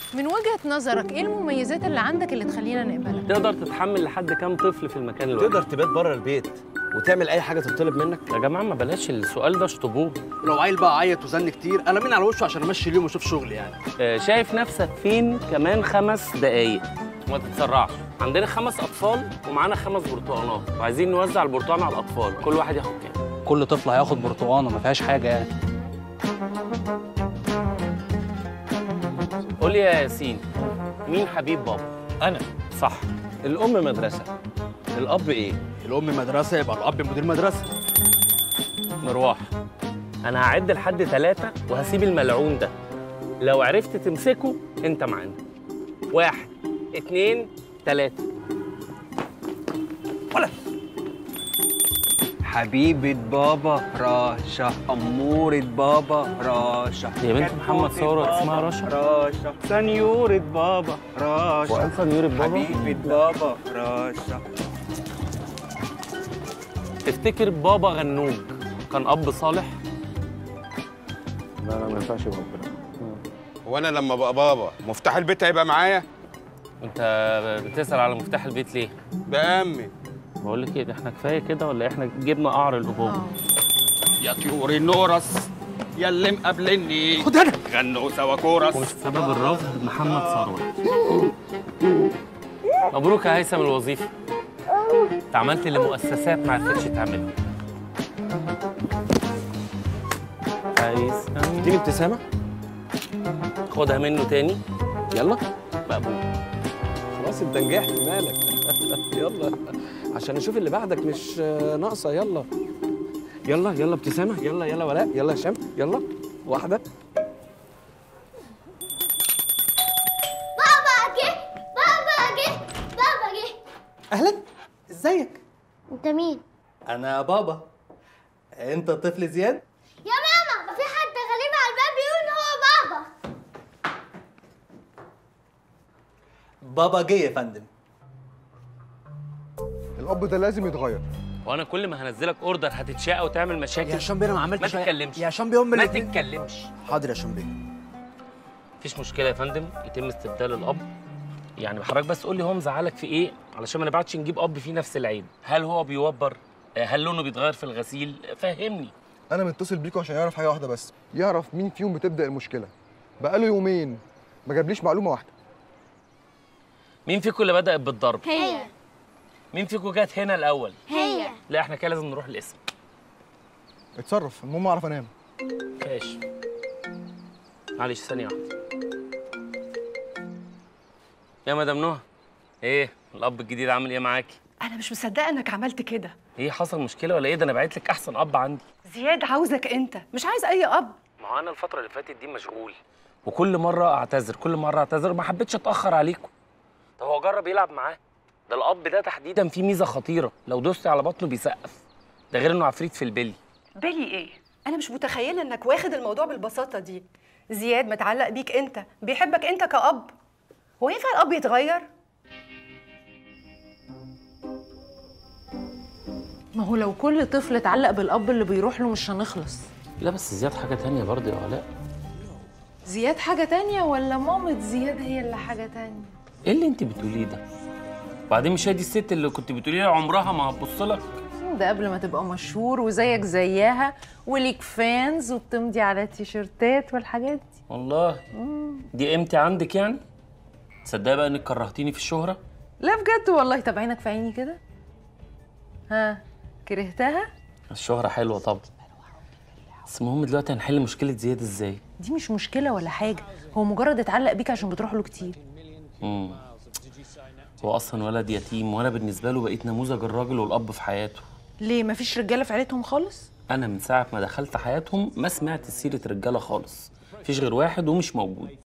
من وجهة نظرك ايه المميزات اللي عندك اللي تخلينا نقبلك؟ تقدر تتحمل لحد كام طفل في المكان الواحد تقدر تبات بره البيت وتعمل اي حاجه تطلب منك يا جماعه ما بلاش السؤال ده اشطبوه لو عيل بقى عيط وزن كتير انا مين على وشه عشان امشي اليوم واشوف شغلي يعني آه، شايف نفسك فين كمان خمس دقايق وما تتسرعش عندنا خمس اطفال ومعانا خمس برتقانات وعايزين نوزع البرتقان على الاطفال كل واحد ياخد كام كل طفل هياخد برتقانه ما فيهاش حاجه يعني قول لي يا ياسين مين حبيب بابا انا صح الام مدرسه الاب ايه الام مدرسه يبقى الاب مدير مدرسه مروح انا هعد لحد ثلاثة وهسيب الملعون ده لو عرفت تمسكه انت معانا واحد اتنين تلاتة حبيبة بابا راشا أمورة بابا راشا يا بنت محمد ثروت اسمها رشا راشا سنيورة بابا راشا وقال سنيورة بابا حبيبة بابا راشا تفتكر بابا غنوج كان اب صالح هو انا لما ابقى بابا مفتاح البيت هيبقى معايا انت بتسأل على مفتاح البيت ليه بأمي بقول لك ايه ده احنا كفايه كده ولا احنا جبنا قعر الابوه يا طيور النورس يا اللي مقابلني خد هنا غنوا سوا كورس ومش سبب الرفض محمد ثروت مبروك يا هيثم الوظيفه انت عملت اللي مؤسسات ما عرفتش تعمله هيثم اديني ابتسامه خدها منه تاني يلا مقبول خلاص انت نجحت مالك يلا عشان نشوف اللي بعدك مش آه، ناقصه يلا يلا يلا ابتسامه يلا يلا ولاء يلا هشام يلا واحده بابا جه بابا جه بابا جه اهلا ازيك انت مين انا بابا انت طفل زياد يا ماما ما في حد غريب على الباب بيقول ان هو بابا بابا جه يا فندم الاب ده لازم يتغير وانا كل ما هنزلك اوردر هتتشاقى وتعمل مشاكل يا شامبي انا ما عملتش ما تتكلمش يا شامبي هم ما الاتنين تتكلمش حاضر يا شامبي مفيش مشكله يا فندم يتم استبدال الاب يعني حضرتك بس قول لي هو مزعلك في ايه علشان ما نبعتش نجيب اب فيه نفس العيب هل هو بيوبر آه، هل لونه بيتغير في الغسيل فهمني انا متصل بيكوا عشان يعرف حاجه واحده بس يعرف مين فيهم بتبدا المشكله بقاله يومين ما جابليش معلومه واحده مين فيكم اللي بدات بالضرب هي مين فيكم جت هنا الاول هي لا احنا كده لازم نروح الاسم اتصرف المهم اعرف انام ماشي معلش ثانيه واحده يا مدام نهى ايه الاب الجديد عامل ايه معاكي أنا مش مصدقة إنك عملت كده ايه حصل مشكله ولا ايه ده انا بعت لك احسن اب عندي زياد عاوزك أنت مش عايز أي أب ما هو انا الفتره اللي فاتت دي مشغول وكل مره اعتذر كل مره اعتذر ما حبيتش اتاخر عليكم طب هو جرب يلعب معاه ده الاب ده تحديدا فيه ميزه خطيره لو دوست على بطنه بيسقف ده غير انه عفريت في البلي بالي إيه؟ أنا مش متخيلة إنك واخد الموضوع بالبساطة دي زياد متعلق بيك أنت بيحبك أنت كأب هو ينفع الأب يتغير؟ ما هو لو كل طفل اتعلق بالاب اللي بيروح له مش هنخلص لا بس زياد حاجه تانية برضه يا علاء زياد حاجة تانية ولا مامة زياد هي اللي حاجة تانية؟ ايه اللي انت بتقوليه ده وبعدين مش هي دي الست اللي كنت بتقولي لها عمرها ما هتبص لك ده قبل ما تبقى مشهور وزيك زيها وليك فانز وبتمضي على تيشيرتات والحاجات دي والله دي قيمتي عندك يعني تصدقي بقى انك كرهتيني في الشهره لا بجد والله طب عينك في عيني كده ها كرهتها الشهره حلوه طبعا بس المهم دلوقتي هنحل مشكله زياد ازاي دي مش مشكلة ولا حاجة هو مجرد اتعلق بيك عشان بتروح له كتير امم هو اصلا ولد يتيم وانا بالنسبه له بقيت نموذج الراجل والاب في حياته ليه مفيش رجالة في عيلتهم خالص؟ انا من ساعه ما دخلت حياتهم ما سمعت سيره رجاله خالص مفيش غير واحد ومش موجود